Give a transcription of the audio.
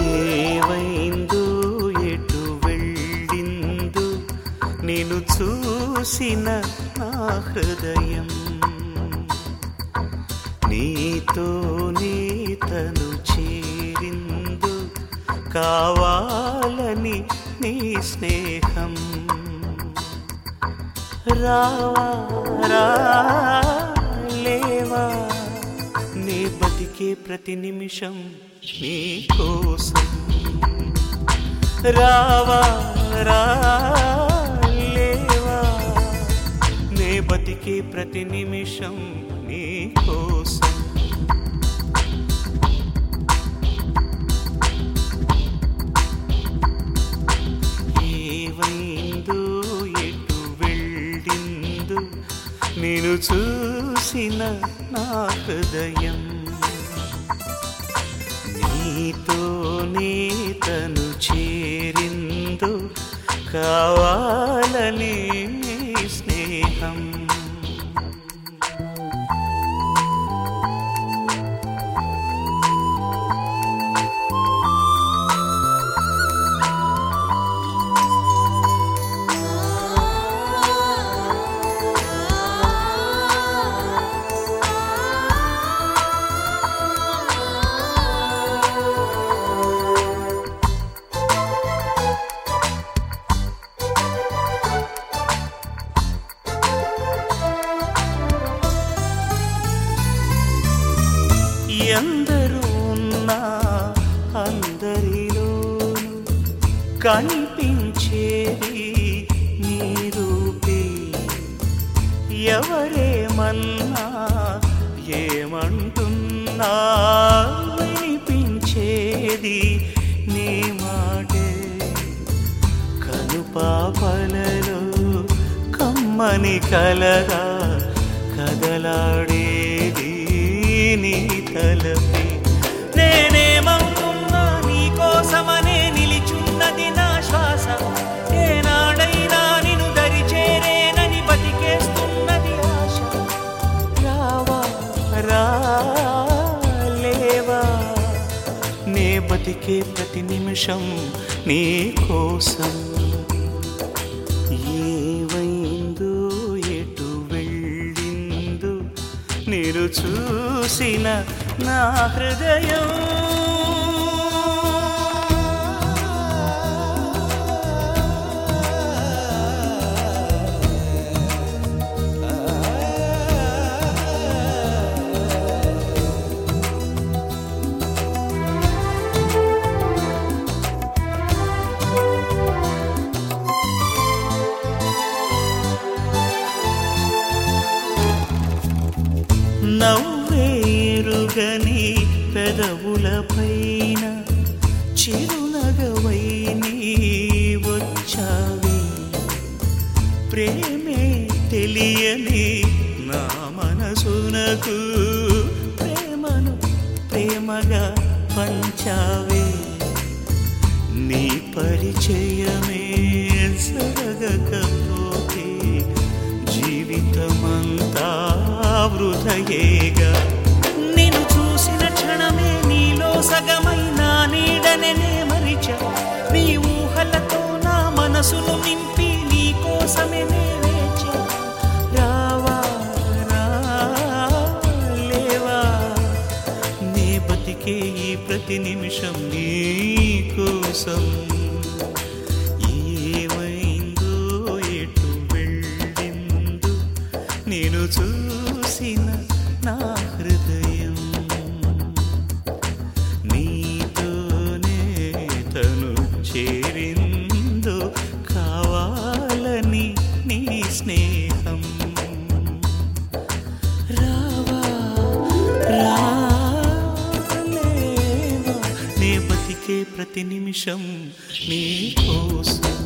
ఏవైందో ఎటు వెళ్ళిందో నేను చూసిన నా హృదయం నీతో తను చేరిందు కావాలని నీ స్నేహం రావా రాలేవా నీ బతికే ప్రతి నిమిషం నీ కోసం రావా రాలేవా నే బతికే ప్రతి నిమిషం నీ కోసం ఏవైందో ఎటు వెళ్ళిందో నేను చూసిన నా హృదయం నీతోనే తను చేరిందో కావాలని నీ స్నేహం ఎందరూ ఉన్నా అందరిలోను కనిపించేది నీ రూపే ఎవరేమన్నా ఏమంటున్నా వినిపించేది నీ మాటే కనుపాపలలో కమ్మని కలగా కదలాడేది నీ తలపే నేనేమవుతున్నా నీ కోసమనే నిలిచున్నది నా శ్వాస ఏనాడైనా నిన్ను దరి చేరేనని బతికేస్తున్నది ఆశ రావా రాలేవా నే బతికే ప్రతి నిమిషం నీ కోసం ఏవైందో ఎటు వెళ్ళిందో నేను చూసిన నా హృదయం నవ్వేరుగని పెదవుల పైన చిరునగవై నీ వచ్చావి ప్రేమే తెలియని నా మనసునకు ప్రేమను ప్రేమగా పంచావే నీ పరిచయమే జరగకపోతే జీవితమంతా వృధయేగా నేను చూసిన క్షణమే నీలో సగమైన నీడనే మరిచా నీ ఊహలతో నా మనసును నింపి నీ కోసమే నే వేచా రావా రాలేవా నే బతికే ఈ ప్రతి నిమిషం నీ కోసం ఏమైందో ఎటు వెళ్ళిందో నేను చూసిన నా హృదయం నీతోనే తను చేరిందో కావాలని నీ స్నేహం రావా రాలేవా నే బతికే ప్రతి నిమిషం నీ కోసం